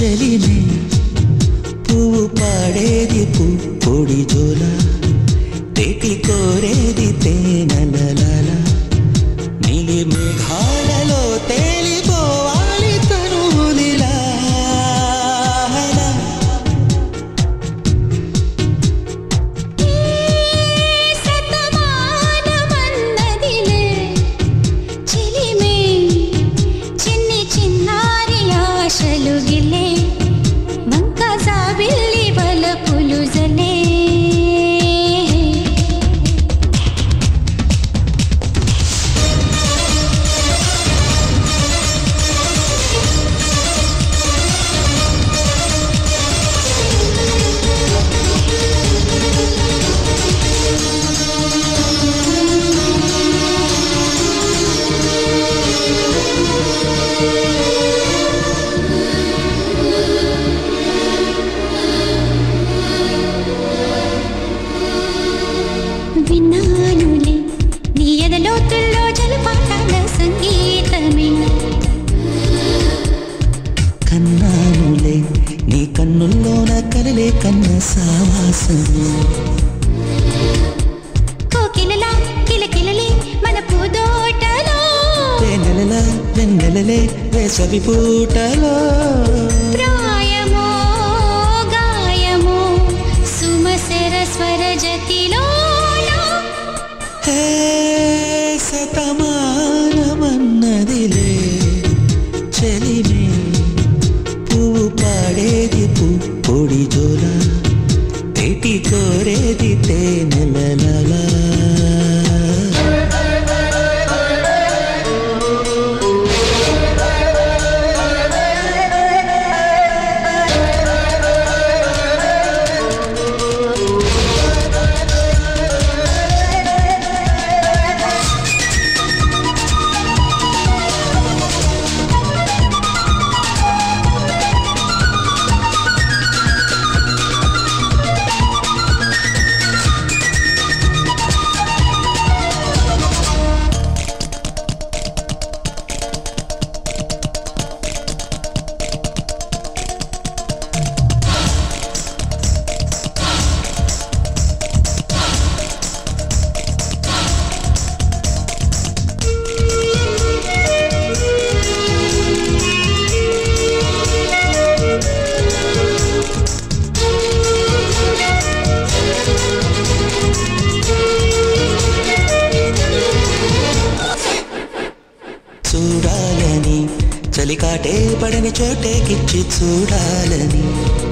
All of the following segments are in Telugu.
చెలిమే పువ్వు పాడేది పు పొడి జోల తేటి కోరేది తేనెలలాల నీలి మేఘాలలో తేలిపోవాలి తనువులిలా శతమానమన్నదిలే చిలిమే చిన్ని చిన్నారి ఆశలు గిలే వంక జాబిల్లి వలపులు జలే విన్నానులే నీ ఎదలోతుల్లో జలపాతాల సంగీతమే కన్నానులే నీ కన్నుల్లోన కలలే కన్న సావాసము కోకిలలా కిలకిలలే మన పూదోటలో తేనెలలా వెన్నెలలే వేసవి పూటలో ప్రాయమో గాయమో సుమసర స్వర జతిలోనా హే శతమానమన్నదిలే చెలిమే పువ్వు పాడేది పు పొడి జోల తేటి కోరేది తేనెలలా చూడాలని చలికాటే పడని చోటేకిచ్చి చూడాలని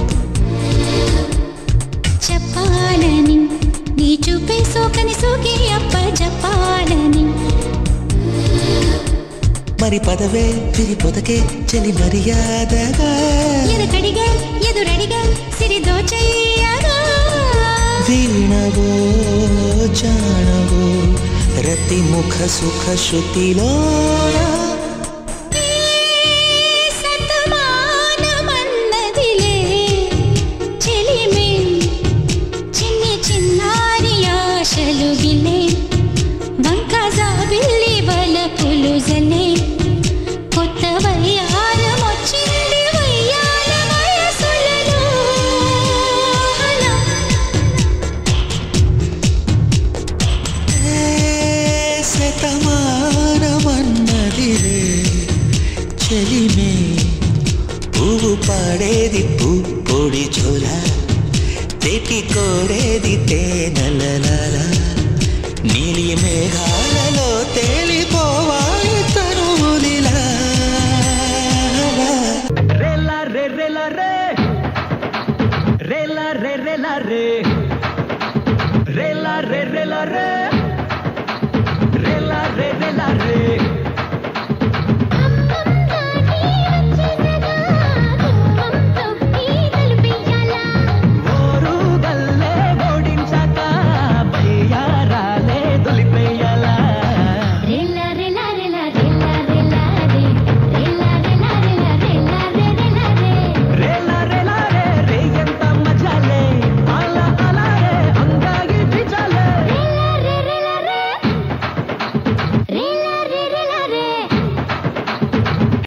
చెప్పాలని నీ చూపే సోకని సోకి అప్ప చెప్పాలని మరి పదవే తిరి పొదకే చలి మర్యాదగా ఎదకడిగా ఎదురడిగా సిరిదో చెయ్యగా వీణవో జానవో రతి ముఖ సుఖ శృతిలో సతమానమన్నదిలే చెలిమే చిన్ని చిన్నారి ఆశలు గిలే వంక జాబిల్లి వలపులు జలే కొత్త వయ్యారమొచ్చింది వయ్యాల వయసులలో అలా శతమానమన్నదిలే చెలిమే పువ్వు పాడేది పు పొడి చోల తెటి కోరేది తేనెలలాల నీలి మేఘాలలో తేలిపోవాలి తనువులిలా Rela re re la re Rela re re la re Rela re re la re